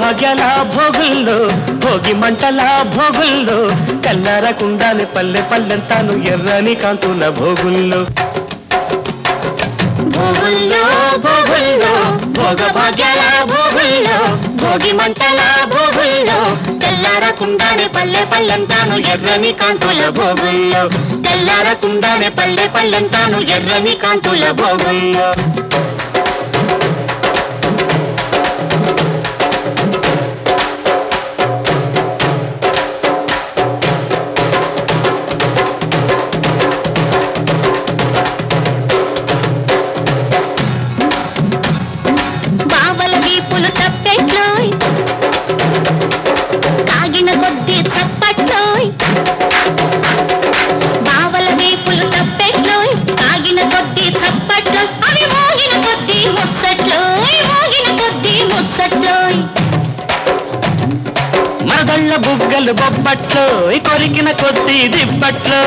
భోగభాగ్యాల భోగుల్లో భోగి మంటల భోగుల్లో కల్లారకుండానే పల్లె పల్లెంతాను ఎర్రని కాంతుల భోగుల్లో భోగుల్లో భోగుల్లో భోగభాగ్యాల భోగుల్లో భోగి మంటల భోగుల్లో తెల్లారకుండానే పల్లె పల్లెంతాను ఎర్రని కాంతుల భోగుల్లో తెల్లారకుండానే పల్లె పల్లెంతాను ఎర్రని కాంతుల భోగుల్లో బావల వీపులు తప్పెట్లోయ్ కాగిన కొద్దీ చప్పట్లోయ్ బావల వీపులు తప్పెట్లోయ్ కాగిన కొద్దీ చప్పట్లోయ్ అవి మోగిన కొద్దీ ముచ్చట్లోయ్ మోగిన కొద్దీ ముచ్చట్లోయ్ మరదళ్ళ బుగ్గలు బొబ్బట్లో కొరికిన కొద్ది దిబ్బట్లో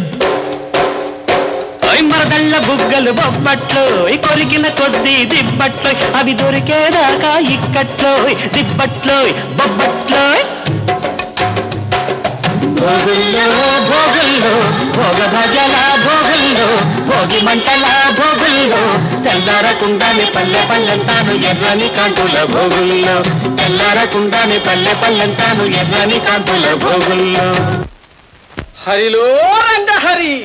మరదళ్ళ బుగ్గలు బొబ్బట్లో కొరికిన కొద్ది దిబ్బట్లో అవి దొరికేదాకా ఇక్కట్లో దిబ్బట్లో బొబ్బట్లో భోగుల్లో భోగుల్లో భోగ భజల భోగుల్లో భోగి మంటల భోగుల్లో తెల్లారకుండానే పల్లె పల్లెంతాను ఎర్రని కాంతుల భోగుల్లో తెల్లారకుండానే పల్లె పల్లెంతాను ఎర్రని కాంతుల భోగుల్లో హరిలో రంగ హరి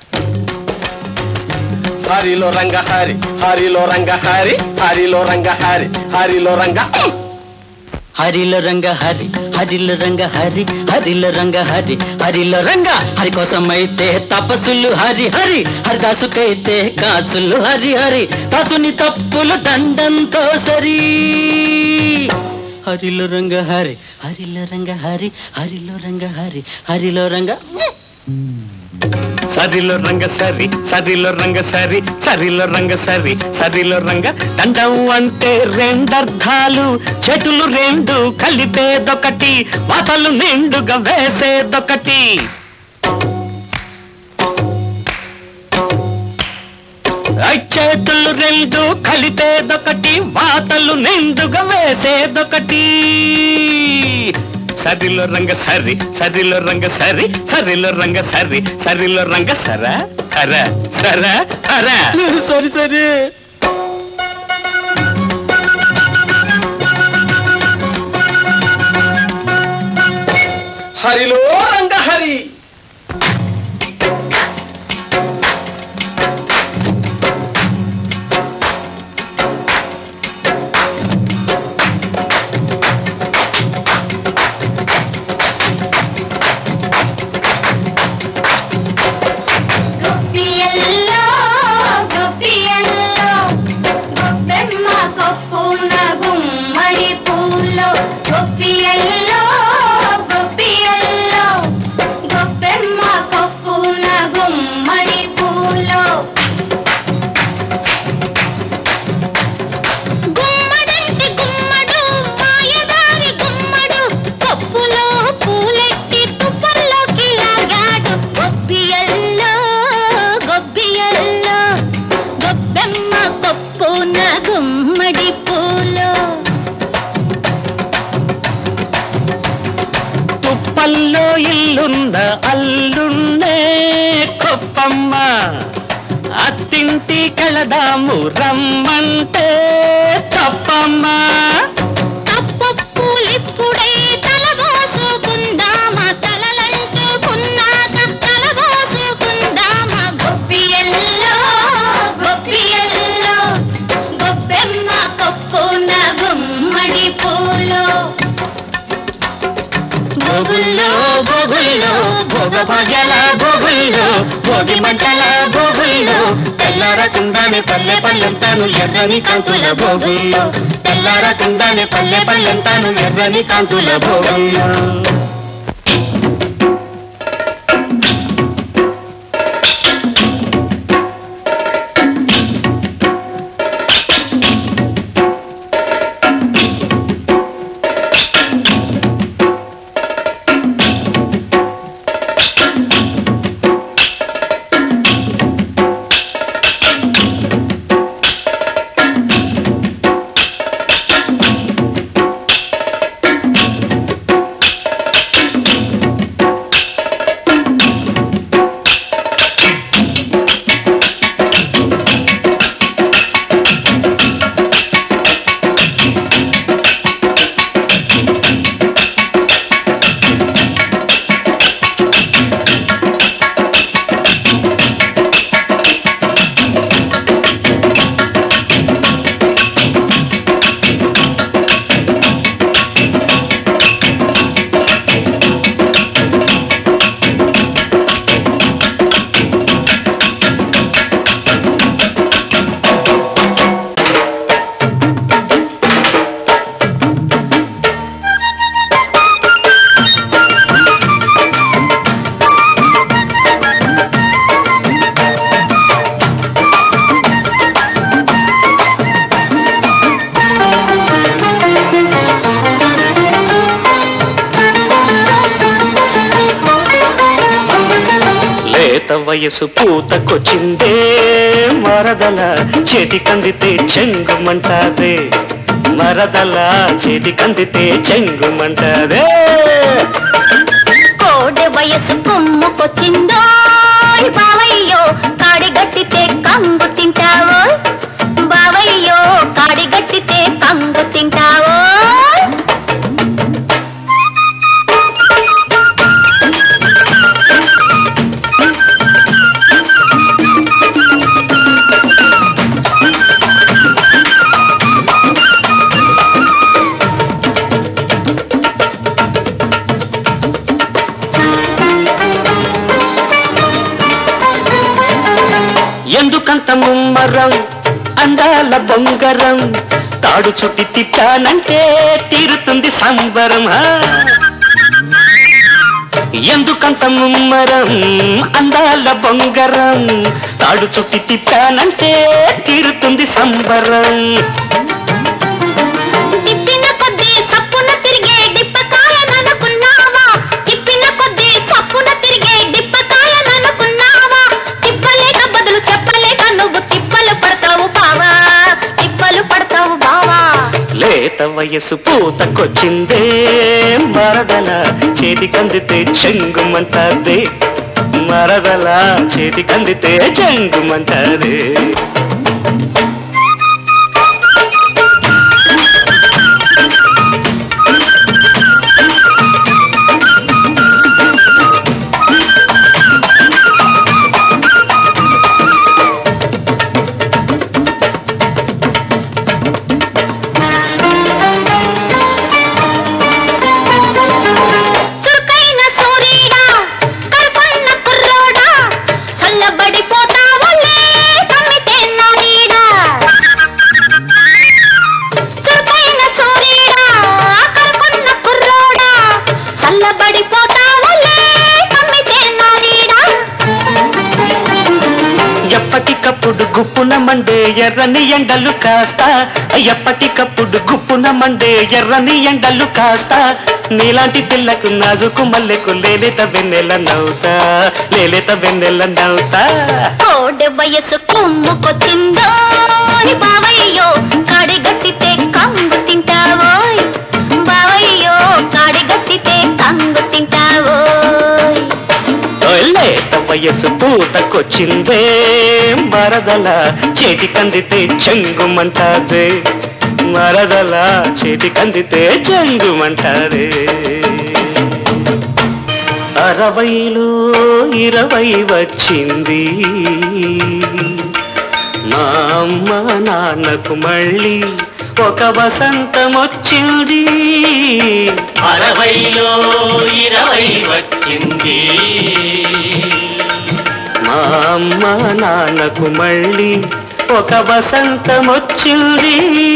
హరిలో రంగ హరి హరిలో రంగ హరి హరిలో రంగ హరి హరిలో రంగ హరిల రంగ హరి హరిల రంగ హరి హరిల రంగ హరి హరిల రంగ హరి కోసమైతే తపస్సులు హరి హరి హరిదాసుకైతే కాసులు హరి హరి దాసుని తప్పులు దండంతో సరి హరిలో రంగ హరి హరిలో రంగ హరి హరిలో రంగ హరి హరిలో రంగ సరిలో రంగ సరి సరిలో రంగ సరి సరిలో రంగ సరి సరిలో రంగ దండం అంటే రెండర్థాలు చెటులు రెండు కలిపేదొకటి వాతలు నిండుగా వేసేదొకటి ఐ చేతులు రెండు కలిపేదొకటి వాతలు నిండుగా వేసేదొకటి సరిలో రంగ సరి సరిలో రంగ సరి సరిలో రంగ సరి సరిలో రంగ సర హర సర హర సరి సరి హరిలో రంగ హరి గొప్పియల్లో గొప్పియల్లో గొప్పెమ్మ కొప్పున గుమ్మడి పూలో గొప్పియల్లో గొప్పియల్లో గొప్పెమ్మ కొప్పున గుమ్మడి పూలో గుమ్మడంటి గుమ్మడు మాయదారి గుమ్మడు కొప్పులో పూలెట్టి తుప్పల్లోకి లాగాడు గొబ్బియల్లో గొబ్బియల్లో గొబ్బెమ్మ కొప్పున గుమ్మడి పూలో తుప్పల్లో ఇల్లున్న అల్లున్నే కొప్పమ్మ అత్తింటి కళదాము రమ్మంటే తప్పమ్మ తప్పప్పులిప్పుడే తలబోసుకుందామా తలలంటుకున్నాక తలబోసుకుందామా గొప్పియల్లో గొప్పియల్లో గొప్పెమ్మ కొప్పున గుమ్మడి పూలో భోగుల్లో భోగుల్లో భోగ భాగ్యాల భోగుల్లో భోగి మంటల భోగుల్లో తెల్లారకుండానే పల్లె పల్లెంతాను ఎర్రని కాంతుల భోగుల్లో తెల్లారకుండానే పల్లె పల్లెంతాను ఎర్రని కాంతుల భోగుల్లో వయసు పూతకొచ్చిందే మరదల చేతి కందితే చెంగుమంటాదే మరదల చేతి కందితే చెంగుమంటాదే కోడె వయసు కొమ్ముకొచ్చిందో బావయ్యో కాడి గట్టితే కంగు తింటావో బావయ్యో కాడి గట్టితే కంగు తింటావో ఎందుకంత ముమ్మరం అందాల బొంగరం తాడు చుట్టి తిప్పానంటే తీరుతుంది సంబరం ఆ. ఎందుకంత ముమ్మరం అందాల బొంగరం తాడు చుట్టి తిప్పానంటే తీరుతుంది సంబరం తిప్పిన కొద్దీ చప్పున తిరిగే డిప్పకాయననుకున్నావా తిప్పిన కొద్దీ చప్పున తిరిగే డిప్పకాయననుకున్నావా తిప్పలేక బదులు చెప్పలేక నువ్వు తిప్పలు పడతావు బావా తిప్పలు పడతావు బావా లేత వయసు పూతకొచ్చిందే మరదల చేతి కందితే చెంగుమంటాదే మరదల చేతి కందితే చెంగుమంటాదే చురుకైన సూరీడా కరుకున్న కుర్రోడా చల్లబడిపోతావులే కమ్మితే నా నీడా చురుకైన సూరీడా కరుకున్న కుర్రోడా చల్లబడిపోతావులే కమ్మితే నా నీడా ఎప్పటికప్పుడు గుప్పున మండే ఎర్రని ఎండలు కాస్త ఎప్పటికప్పుడు గుప్పున మండే ఎర్రని ఎండలు కాస్త నీలాంటి పిల్లకు నాజుకు మల్లెకు లేలేత వెన్నెల నవ్వుతా లేలేత వెన్నెల నవ్వుతా కోడె వయసు కొమ్ముకొచ్చిందో బావయ్యో కాడి గట్టితే కంగు తింటావోయ్ బావయ్యో కాడి గట్టితే కంగు తింటావోయ్ లేత వయసు పూతకొచ్చిందే మరదల చేతి కందితే చెంగుమంటాదే మరదల చేతి కందితే చెంగుమంటాదే అరవైలో ఇరవై వచ్చింది మా అమ్మ నాన్నకు మళ్ళీ ఒక వసంతం వచ్చింది అరవైలో ఇరవై వచ్చింది మా అమ్మ నాన్నకు మళ్ళీ ఒక వసంతం వచ్చింది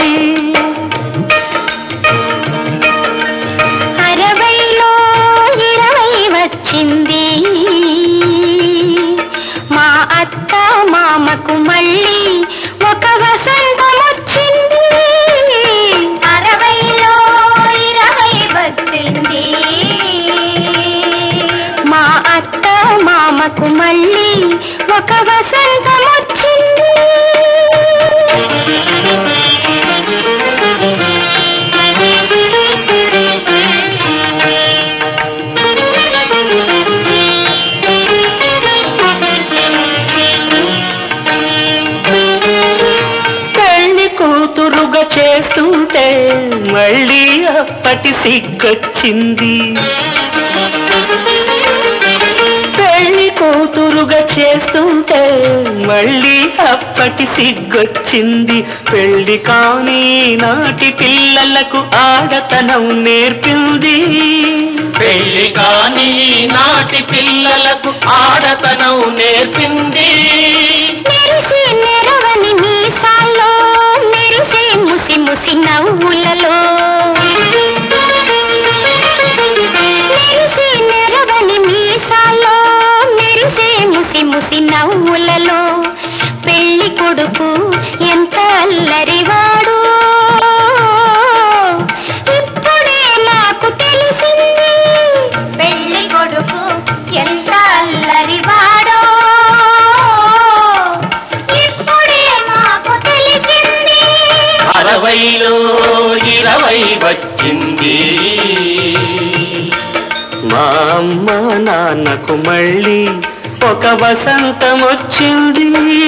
అరవైలో ఇరవై వచ్చింది మా అత్త మామకు మళ్ళీ ఒక వసంతం వచ్చింది అరవైలో ఇరవై వచ్చింది మా అత్త మామకు మళ్ళీ ఒక వసంతం వచ్చింది పెళ్లి కూతురుగా చేస్తుంటే మళ్ళీ అప్పటి సిగ్గొచ్చింది పెళ్లి కూతురుగా చేస్తుంటే మళ్ళీ అప్పటి సిగ్గొచ్చింది పెళ్లి కాని నాటి పిల్లలకు ఆడతనం నేర్పింది పెళ్లి కాని నాటి పిల్లలకు ఆడతనం నేర్పింది మెరిసి నెరవని మీసాల్లో మెరిసే ముసి ముసి నవ్వులలో మెరిసి నెరవని మీసాల్లో మెరిసే ముసి ముసి నవ్వులలో పెళ్లి కొడుకు ఎంత అల్లరివాడు ఇప్పుడే నాకు తెలిసింది పెళ్లి కొడుకు ఎంత అల్లరివాడో అరవైలో ఇరవై వచ్చింది మా అమ్మ నాన్నకు మళ్ళీ ఒక వసంతం వచ్చింది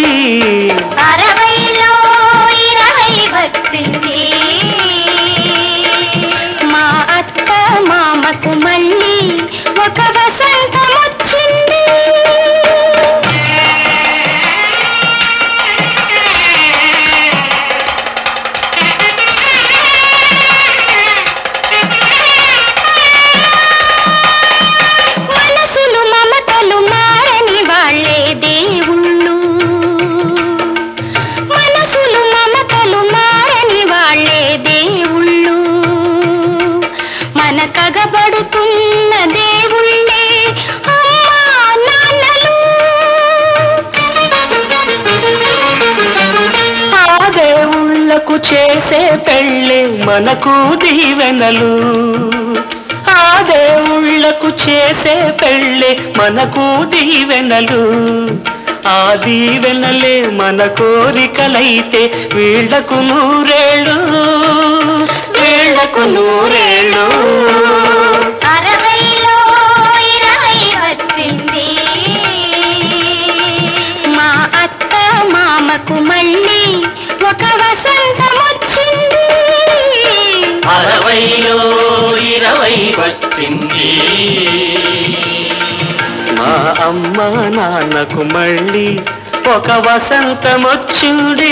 అరవైలో ఇరవై వచ్చింది మా అత్త మామకు మళ్ళీ ఒక వసంతం వచ్చింది మనసులు మమతలు మారని వాళ్ళే దేవుళ్ళు మనసులు మమతలు మారని వాళ్ళే దేవుళ్ళు మన కగబడుతున్న దేవుళ్ళే అమ్మా నాన్నలు ఆ దేవుళ్ళకు చేసే పెళ్ళే మనకు దీవెనలు ఆ దేవుళ్ళకు చేసే పెళ్ళే మనకు దీవెనలు ఆ దీవెనలే మన కోరికలైతే వీళ్లకు నూరేళ్ళు వీళ్లకు నూరేళ్ళు అరవైలో ఇరవై వచ్చింది మా అత్త మామకు మళ్ళీ ఒక వసంతం వచ్చింది అరవైలో ఇరవై వచ్చింది మా అమ్మ నాన్నకు మళ్ళీ ఒక వసంతం వచ్చింది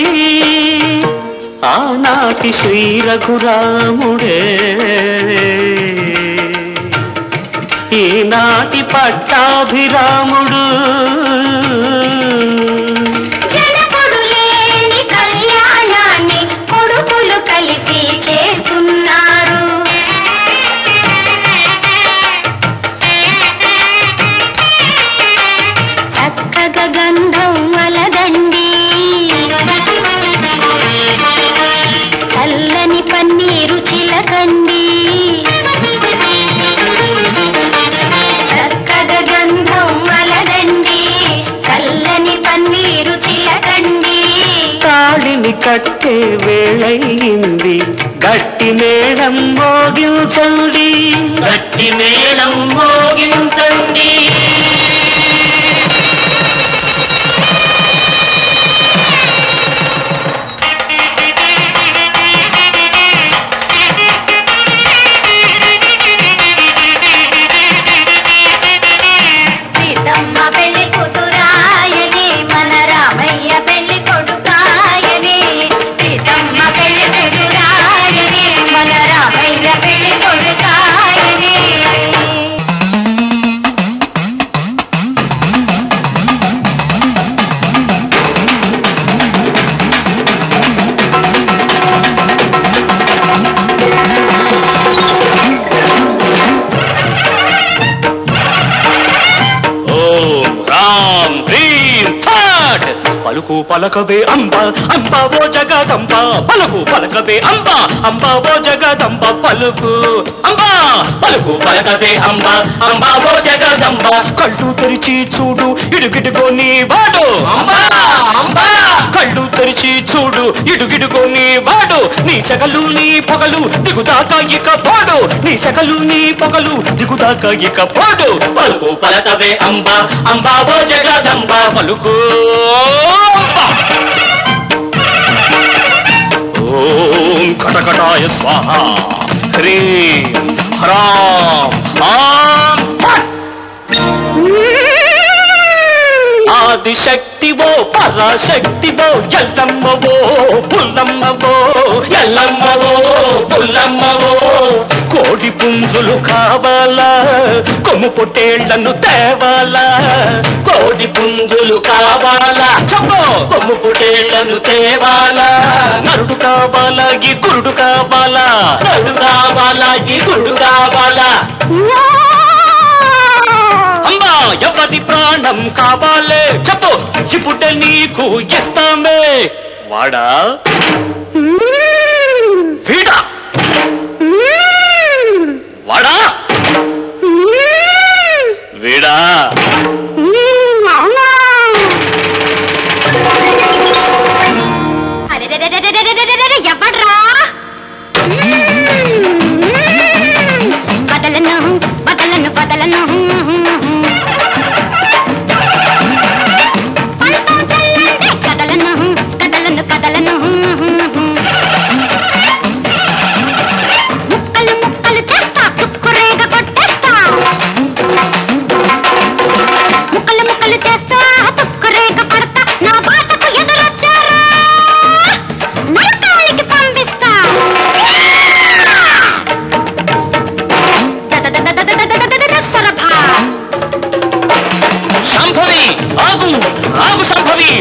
ఆనాటి శ్రీ రఘురాముడే ఈనాటి పట్టాభిరాముడు జనకుడు లేని కళ్యాణాన్ని కొడుకులు కలిసి చేస్తున్నారు చక్కగా గంధం వలదండి చల్లని పన్నీరు చిలకండి చక్కగా గంధం వలదండి చల్లని పన్నీరు చిలకండి తాళిని కట్టే వేళయింది గట్టి మేళం మోగించండి గట్టి మేళం మోగించండి సీతమ్మ పెళ్లి కూతురాయని మన రామయ్య పెళ్లి కొడుకాయని సీతమ్మ పెళ్లి కూతురాయని మన రామయ్య పెళ్లి కొడుకాయని ఓం రామ్ హ్రీం ఫట్ పలుకు పలకవే అంబ అంబ ఓ జగదంబ పలుకు పలకవే అంబ అంబ ఓ జగదంబ పలుకు అంబ పలుకు పలకవే అంబ అంబ ఓ జగదంబ కళ్ళు తెరిచి చూడు ఇడుగిడుగో నీ వాడు అంబ అంబ కళ్ళు తెరిచి చూడు ఇడుగిడుగో నీ వాడు నీ సగలు నీ పొగలు దిగుదాకా ఇక పోడు నీ సగలు నీ పొగలు దిగుదాకా ఇక పోడు పలుకు పలకవే అంబ అంబ ఓ జగదంబ పలుకు అంబ ఓం కటకటాయ స్వాహ హ్రీం హ్రాం ఆం ఫట్ ఆదిశక్తివో పరాశక్తివో ఎల్లమ్మవో పుల్లమ్మవో ఎల్లమ్మవో పుల్లమ్మవో కోడి పుంజులు కావాలా కొమ్ము పొట్టేళ్లను తేవాలా కోడి పుంజులు కావాలా చెప్పు కొమ్ము పొట్టేళ్లను తేవాలా నరుడు కావాలా ఈ గురుడు కావాలా నరుడు కావాలా ఈ గురుడు కావాలా అమ్మా ఎవరి ప్రాణం కావాలే చెప్పు ఇప్పుడు నీకు ఇస్తామే వాడా వీడా వాడా వీడా అరెరెరెరెరెరెరెరెరె, ఎవడ్రా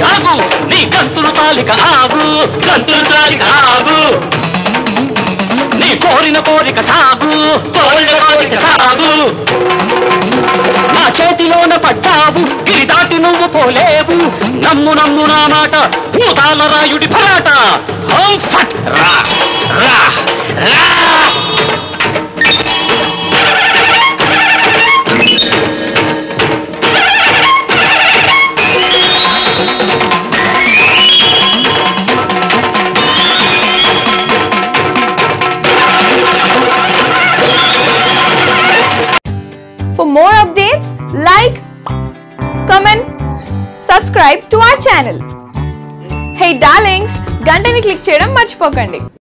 ఆగు నీ గంతులు తాలిక ఆగు గంతులు తాలిక ఆగు నీ కోరిన కోరిక సాగు కోరిన కోరిక సాగు నా చేతిలోన పడ్డావు గిరి దాటి నువ్వు పోలేవు నమ్ము నమ్ము నా మాట భూతాల రాయుడి భరాట హం ఫట్ రా రా రా For more updates, like, comment, subscribe to our channel. Hey darlings, గంటని click చేయడం మర్చిపోకండి